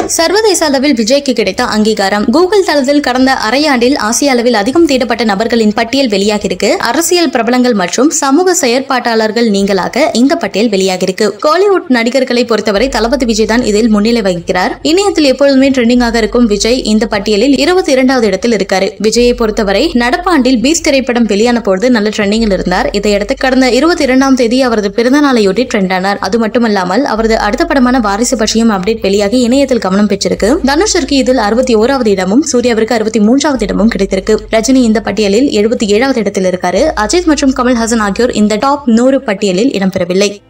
சர்வதேச அளவில் விஜய்க்கு கிடைத்த அங்கீகாரம் கூகுள் தளத்தில் கடந்த அரையாண்டில் ஆசிய அளவில் அதிகம் தேடப்பட்ட நபர்களின் பட்டியல் வெளியாகிருக்கு அரசியல் பிரபலங்கள் மற்றும் சமூக செயற்பாட்டாளர்கள் நீங்களாக இந்த பட்டியல் வெளியாகிருக்கு காலிவுட் நடிகர்களை பொறுத்தவரை தளபதி விஜய் தான் இதில் முன்னிலை வகிக்கிறார் இணையத்தில் எப்பொழுதுமே ட்ரெண்டிங்காக இருக்கும் விஜய் இந்த பட்டியலில் இருபத்தி இரண்டாவது இடத்தில் இருக்காரு விஜயை பொறுத்தவரை நடப்பாண்டில் பீஸ் திரைப்படம் வெளியான பொழுது நல்ல ட்ரெண்டிங்கில் இருந்தார் இதையடுத்து கடந்த இருபத்தி இரண்டாம் தேதி அவரது பிறந்த நாளையொட்டி ட்ரெண்ட் ஆனார் அது மட்டுமல்லாமல் அவரது அடுத்த படமான வாரிசு பற்றியும் அப்டேட் வெளியாகி இணையத்தில் கவனம் பெற்றிருக்கு தனுஷிற்கு இதில் அறுபத்தி ஓராவது இடமும் சூர்யாவிற்கு அறுபத்தி மூன்றாவது இடமும் கிடைத்திருக்கு ரஜினி இந்த பட்டியலில் எழுபத்தி ஏழாவது இடத்தில் இருக்காரு அஜித் மற்றும் கமல்ஹாசன் ஆகியோர் இந்த டாப் நூறு பட்டியலில் இடம்பெறவில்லை